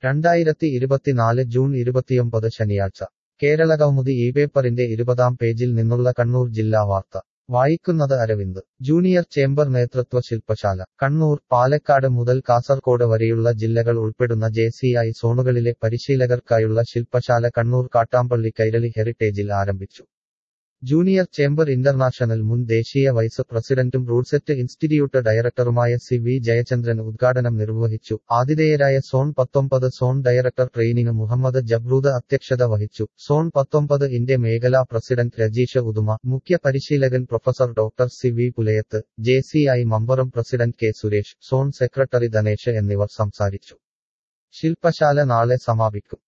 രണ്ടായിരത്തി ഇരുപത്തിനാല് ജൂൺ ഇരുപത്തിയൊമ്പത് ശനിയാഴ്ച കേരളകൗമുദി ഈ പേപ്പറിന്റെ ഇരുപതാം പേജിൽ നിന്നുള്ള കണ്ണൂർ ജില്ലാ വാർത്ത വായിക്കുന്നത് അരവിന്ദ് ജൂനിയർ ചേംബർ നേതൃത്വ ശില്പശാല കണ്ണൂർ പാലക്കാട് മുതൽ കാസർകോട് വരെയുള്ള ജില്ലകൾ ഉൾപ്പെടുന്ന ജെ സി ഐ സോണുകളിലെ പരിശീലകർക്കായുള്ള ശില്പശാല കണ്ണൂർ കാട്ടാമ്പള്ളി കൈരളി ഹെറിറ്റേജിൽ ആരംഭിച്ചു ജൂനിയർ ചേംബർ ഇന്റർനാഷണൽ മുൻ ദേശീയ വൈസ് പ്രസിഡന്റും റൂട്ട്സെറ്റ് ഇൻസ്റ്റിറ്റ്യൂട്ട് ഡയറക്ടറുമായ സി വി ജയചന്ദ്രൻ ഉദ്ഘാടനം നിർവഹിച്ചു ആതിഥേയരായ സോൺ പത്തൊമ്പത് zone director training Muhammad Jabrud അധ്യക്ഷത വഹിച്ചു സോൺ പത്തൊമ്പത് ഇന്ത്യ മേഖലാ പ്രസിഡന്റ് രജീഷ് ഉദുമ മുഖ്യ പരിശീലകൻ professor doctor C V Pulayath J C I Mambaram president K Suresh zone secretary Dhanesh എന്നിവർ സംസാരിച്ചു ശില്പശാല നാളെ സമാപിക്കും